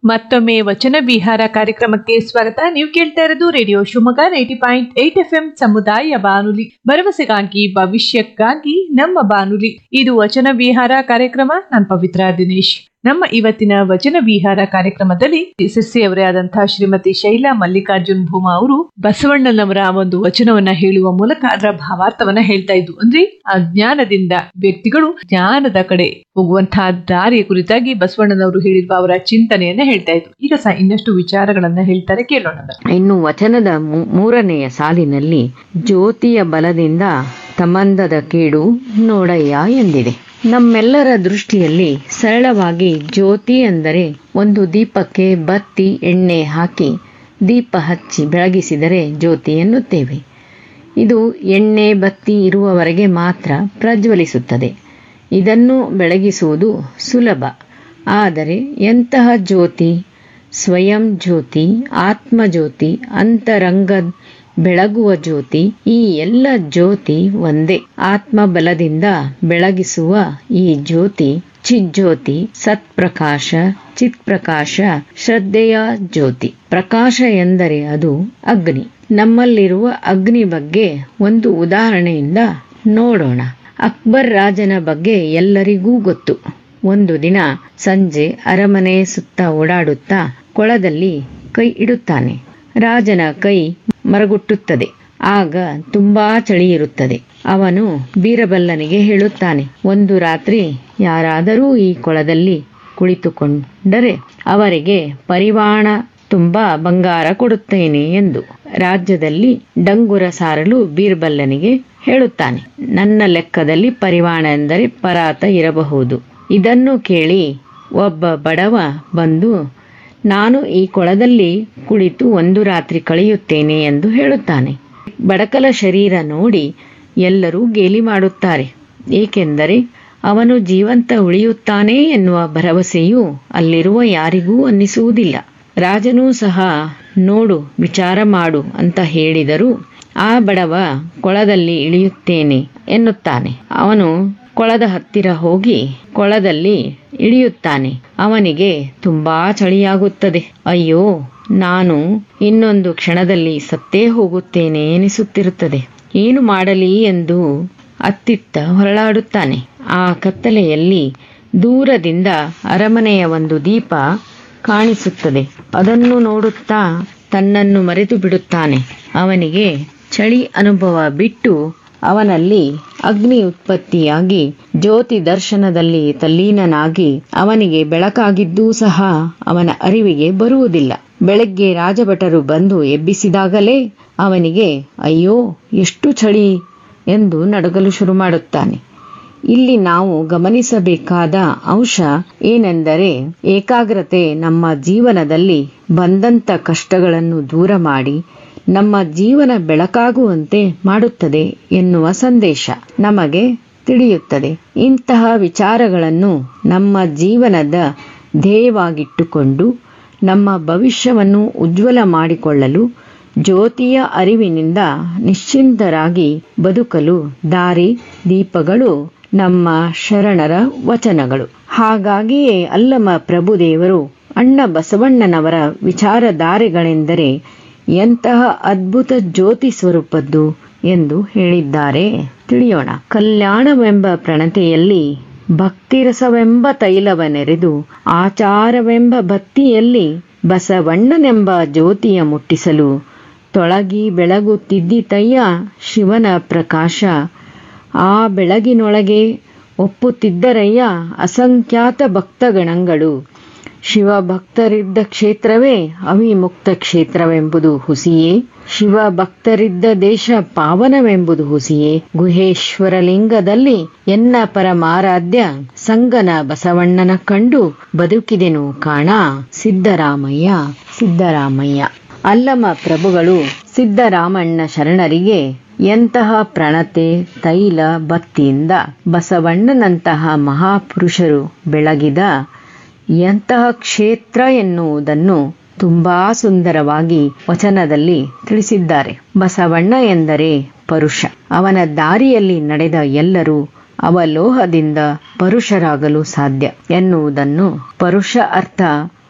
ಮತ್ತೊಮ್ಮೆ ವಚನ ವಿಹಾರ ಕಾರ್ಯಕ್ರಮಕ್ಕೆ ಸ್ವಾಗತ ನೀವು ಕೇಳ್ತಾ ಇರೋದು radio Shivamogga ninety point eight F M ಸಮುದಾಯ ಬಾನುಲಿ ಭರವಸೆಗಾಗಿ ಭವಿಷ್ಯಕ್ಕಾಗಿ ನಮ್ಮ ಬಾನುಲಿ ಇದು ವಚನ ವಿಹಾರ ಕಾರ್ಯಕ್ರಮ ನಾನು ಪವಿತ್ರ ದಿನೇಶ್ ನಮ್ಮ ಇವತ್ತಿನ ವಚನ ವಿಹಾರ ಕಾರ್ಯಕ್ರಮದಲ್ಲಿ ಎಸ್ಎಸ್ಸಿ ಅವರೇ ಆದಂತಹ ಶ್ರೀಮತಿ ಶೈಲಾ ಮಲ್ಲಿಕಾರ್ಜುನ್ ಭೂಮಾ ಅವರು ಬಸವಣ್ಣನವರ ಒಂದು ವಚನವನ್ನ ಹೇಳುವ ಮೂಲಕ ಅದರ ಭಾವಾರ್ಥವನ್ನ ಹೇಳ್ತಾ ಇದ್ರು ಅಂದ್ರೆ ಆ ಜ್ಞಾನದಿಂದ ವ್ಯಕ್ತಿಗಳು ಜ್ಞಾನದ ಕಡೆ ಹೋಗುವಂತಹ ದಾರಿಯ ಕುರಿತಾಗಿ ಬಸವಣ್ಣನವರು ಹೇಳಿರುವ ಅವರ ಚಿಂತನೆಯನ್ನ ಹೇಳ್ತಾ ಇದ್ರು ಈಗ ಸಹ ಇನ್ನಷ್ಟು ವಿಚಾರಗಳನ್ನ ಹೇಳ್ತಾರೆ ಕೇಳೋಣ ಬನ್ನಿ. ಇನ್ನು ವಚನದ ಮೂ- ಮೂರನೆಯ ಸಾಲಿನಲ್ಲಿ ಜ್ಯೋತಿಯ ಬಲದಿಂದ ತಮಂದದ ಕೇಡು ನೋಡಯ್ಯ ಎಂದಿದೆ ನಮ್ಮೆಲ್ಲರ ದೃಷ್ಟಿಯಲ್ಲಿ ಸರಳವಾಗಿ ಜ್ಯೋತಿ ಅಂದರೆ ಒಂದು ದೀಪಕ್ಕೆ ಬತ್ತಿ ಎಣ್ಣೆ ಹಾಕಿ ದೀಪ ಹಚ್ಚಿ ಬೆಳಗಿಸಿದರೆ ಜ್ಯೋತಿ ಎನ್ನುತ್ತೇವೆ ಇದು ಎಣ್ಣೆ ಬತ್ತಿ ಇರುವವರೆಗೆ ಮಾತ್ರ ಪ್ರಜ್ವಲಿಸುತ್ತದೆ ಇದನ್ನು ಬೆಳಗಿಸುವುದು ಸುಲಭ ಆದರೆ ಎಂತಹ ಜ್ಯೋತಿ ಸ್ವಯಂ ಜ್ಯೋತಿ ಆತ್ಮಜ್ಯೋತಿ ಅಂತರಂಗ ಬೆಳಗುವ ಜ್ಯೋತಿ ಈ ಎಲ್ಲ ಜ್ಯೋತಿ ಒಂದೇ ಆತ್ಮಬಲದಿಂದ ಬೆಳಗಿಸುವ ಈ ಜ್ಯೋತಿ ಚಿಜ್ಯೋತಿ ಸತ್ಪ್ರಕಾಶ ಚಿತ್ಪ್ರಕಾಶ ಶ್ರದ್ಧೆಯ ಜ್ಯೋತಿ ಪ್ರಕಾಶ ಎಂದರೆ ಅದು ಅಗ್ನಿ ನಮ್ಮಲ್ಲಿರುವ ಅಗ್ನಿ ಬಗ್ಗೆ ಒಂದು ಉದಾಹರಣೆಯಿಂದ ನೋಡೋಣ ಅಕ್ಬರ್ ರಾಜನ ಬಗ್ಗೆ ಎಲ್ಲರಿಗೂ ಗೊತ್ತು ಒಂದು ದಿನ ಸಂಜೆ ಅರಮನೆ ಸುತ್ತ ಓಡಾಡುತ್ತಾ ಕೊಳದಲ್ಲಿ ಕೈ ಇಡುತ್ತಾನೆ ರಾಜನ ಕೈ ಮರಗುಟ್ಟುತ್ತದೆ ಆಗ ತುಂಬಾ ಚಳಿ ಇರುತ್ತದೆ ಅವನು ಬೀರಬಲ್ಲನಿಗೆ ಹೇಳುತ್ತಾನೆ ಒಂದು ರಾತ್ರಿ ಯಾರಾದರೂ ಈ ಕೊಳದಲ್ಲಿ ಕುಳಿತುಕೊಂಡರೆ ಅವರಿಗೆ ಪರಿವಾಣ ತುಂಬಾ ಬಂಗಾರ ಕೊಡುತ್ತೇನೆ ಎಂದು ರಾಜ್ಯದಲ್ಲಿ ಡಂಗುರ ಸಾರಲು ಬೀರ್ಬಲ್ಲನಿಗೆ ಹೇಳುತ್ತಾನೆ ನನ್ನ ಲೆಕ್ಕದಲ್ಲಿ ಪರಿವಾಣ ಎಂದರೆ ಪರಾತ ಇರಬಹುದು ಇದನ್ನು ಕೇಳಿ ಒಬ್ಬ ಬಡವ ಬಂದು ನಾನು ಈ ಕೊಳದಲ್ಲಿ ಕುಳಿತು ಒಂದು ರಾತ್ರಿ ಕಳೆಯುತ್ತೇನೆ ಎಂದು ಹೇಳುತ್ತಾನೆ ಬಡಕಲ ಶರೀರ ನೋಡಿ ಎಲ್ಲರೂ ಗೇಲಿ ಮಾಡುತ್ತಾರೆ ಏಕೆಂದರೆ ಅವನು ಜೀವಂತ ಉಳಿಯುತ್ತಾನೆ ಎನ್ನುವ ಭರವಸೆಯೂ ಅಲ್ಲಿರುವ ಯಾರಿಗೂ ಅನ್ನಿಸುವುದಿಲ್ಲ ರಾಜನೂ ಸಹ ನೋಡು ವಿಚಾರ ಮಾಡು ಅಂತ ಹೇಳಿದರೂ ಆ ಬಡವ ಕೊಳದಲ್ಲಿ ಇಳಿಯುತ್ತೇನೆ ಎನ್ನುತ್ತಾನೆ ಅವನು ಕೊಳದ ಹತ್ತಿರ ಹೋಗಿ ಕೊಳದಲ್ಲಿ ಇಳಿಯುತ್ತಾನೆ ಅವನಿಗೆ ತುಂಬಾ ಚಳಿಯಾಗುತ್ತದೆ ಅಯ್ಯೋ ನಾನು ಇನ್ನೊಂದು ಕ್ಷಣದಲ್ಲಿ ಸತ್ತೇ ಹೋಗುತ್ತೇನೆ ಎನಿಸುತ್ತಿರುತ್ತದೆ ಏನು ಮಾಡಲಿ ಎಂದು ಅತ್ತಿತ್ತ ಹೊರಳಾಡುತ್ತಾನೆ ಆ ಕತ್ತಲೆಯಲ್ಲಿ ದೂರದಿಂದ ಅರಮನೆಯ ಒಂದು ದೀಪ ಕಾಣಿಸುತ್ತದೆ ಅದನ್ನು ನೋಡುತ್ತಾ ತನ್ನನ್ನು ಮರೆತು ಬಿಡುತ್ತಾನೆ ಅವನಿಗೆ ಚಳಿ ಅನುಭವ ಬಿಟ್ಟು ಅವನಲ್ಲಿ ಅಗ್ನಿ ಉತ್ಪತ್ತಿಯಾಗಿ ಜ್ಯೋತಿ ದರ್ಶನದಲ್ಲಿ ತಲ್ಲೀನನಾಗಿ ಅವನಿಗೆ ಬೆಳಕಾಗಿದ್ದೂ ಸಹ ಅವನ ಅರಿವಿಗೆ ಬರುವುದಿಲ್ಲ ಬೆಳಗ್ಗೆ ರಾಜಭಟರು ಬಂದು ಎಬ್ಬಿಸಿದಾಗಲೇ ಅವನಿಗೆ ಅಯ್ಯೋ ಎಷ್ಟು ಚಳಿ ಎಂದು ನಡುಗಲು ಶುರು ಮಾಡುತ್ತಾನೆ ಇಲ್ಲಿ ನಾವು ಗಮನಿಸಬೇಕಾದ ಅಂಶ ಏನೆಂದರೆ ಏಕಾಗ್ರತೆ ನಮ್ಮ ಜೀವನದಲ್ಲಿ ಬಂದಂತ ಕಷ್ಟಗಳನ್ನು ದೂರ ಮಾಡಿ ನಮ್ಮ ಜೀವನ ಬೆಳಕಾಗುವಂತೆ ಮಾಡುತ್ತದೆ ಎನ್ನುವ ಸಂದೇಶ ನಮಗೆ ತಿಳಿಯುತ್ತದೆ ಇಂತಹ ವಿಚಾರಗಳನ್ನು ನಮ್ಮ ಜೀವನದ ಧ್ಯೇಯವಾಗಿಟ್ಟುಕೊಂಡು ನಮ್ಮ ಭವಿಷ್ಯವನ್ನು ಉಜ್ವಲ ಮಾಡಿಕೊಳ್ಳಲು ಜ್ಯೋತಿಯ ಅರಿವಿನಿಂದ ನಿಶ್ಚಿಂತರಾಗಿ ಬದುಕಲು ದಾರಿ ದೀಪಗಳು ನಮ್ಮ ಶರಣರ ವಚನಗಳು ಹಾಗಾಗಿಯೇ ಅಲ್ಲಮ ಪ್ರಭುದೇವರು ಅಣ್ಣ ಬಸವಣ್ಣನವರ ವಿಚಾರಧಾರೆಗಳೆಂದರೆ ಎಂತಹ ಅದ್ಭುತ ಜ್ಯೋತಿ ಸ್ವರೂಪದ್ದು ಎಂದು ಹೇಳಿದ್ದಾರೆ ತಿಳಿಯೋಣ ಕಲ್ಯಾಣವೆಂಬ ಪ್ರಣತೆಯಲ್ಲಿ ಭಕ್ತಿರಸವೆಂಬ ತೈಲವನೆರೆದು ಆಚಾರವೆಂಬ ಬತ್ತಿಯಲ್ಲಿ ಬಸವಣ್ಣನೆಂಬ ಜ್ಯೋತಿಯ ಮುಟ್ಟಿಸಲು ತೊಳಗಿ ಬೆಳಗುತ್ತಿದ್ದಿತಯ್ಯ ಶಿವನ ಪ್ರಕಾಶ ಆ ಬೆಳಗಿನೊಳಗೆ ಒಪ್ಪುತ್ತಿದ್ದರಯ್ಯ ಅಸಂಖ್ಯಾತ ಭಕ್ತಗಣಗಳು ಶಿವ ಭಕ್ತರಿದ್ದ ಕ್ಷೇತ್ರವೇ ಅವಿಮುಕ್ತ ಕ್ಷೇತ್ರವೆಂಬುದು ಹುಸಿಯೇ ಶಿವ ಭಕ್ತರಿದ್ದ ದೇಶ ಪಾವನವೆಂಬುದು ಹುಸಿಯೇ ಗುಹೇಶ್ವರ ಲಿಂಗದಲ್ಲಿ ಎನ್ನ ಪರಮಾರಾಧ್ಯ ಸಂಗನ ಬಸವಣ್ಣನ ಕಂಡು ಬದುಕಿದೆನು ಕಾಣ ಸಿದ್ದರಾಮಯ್ಯ ಸಿದ್ದರಾಮಯ್ಯ ಅಲ್ಲಮ ಪ್ರಭುಗಳು ಸಿದ್ದರಾಮಣ್ಣ ಶರಣರಿಗೆ ಎಂತಹ ಪ್ರಣತೆ ತೈಲ ಭಕ್ತಿಯಿಂದ ಬಸವಣ್ಣನಂತಹ ಮಹಾಪುರುಷರು ಬೆಳಗಿದ ಎಂತಹ ಕ್ಷೇತ್ರ ಎನ್ನುವುದನ್ನು ತುಂಬಾ ಸುಂದರವಾಗಿ ವಚನದಲ್ಲಿ ತಿಳಿಸಿದ್ದಾರೆ ಬಸವಣ್ಣ ಎಂದರೆ ಪರುಷ ಅವನ ದಾರಿಯಲ್ಲಿ ನಡೆದ ಎಲ್ಲರೂ ಅವಲೋಹದಿಂದ ಪರುಷರಾಗಲು ಸಾಧ್ಯ ಎನ್ನುವುದನ್ನು ಪರುಷ ಅರ್ಥ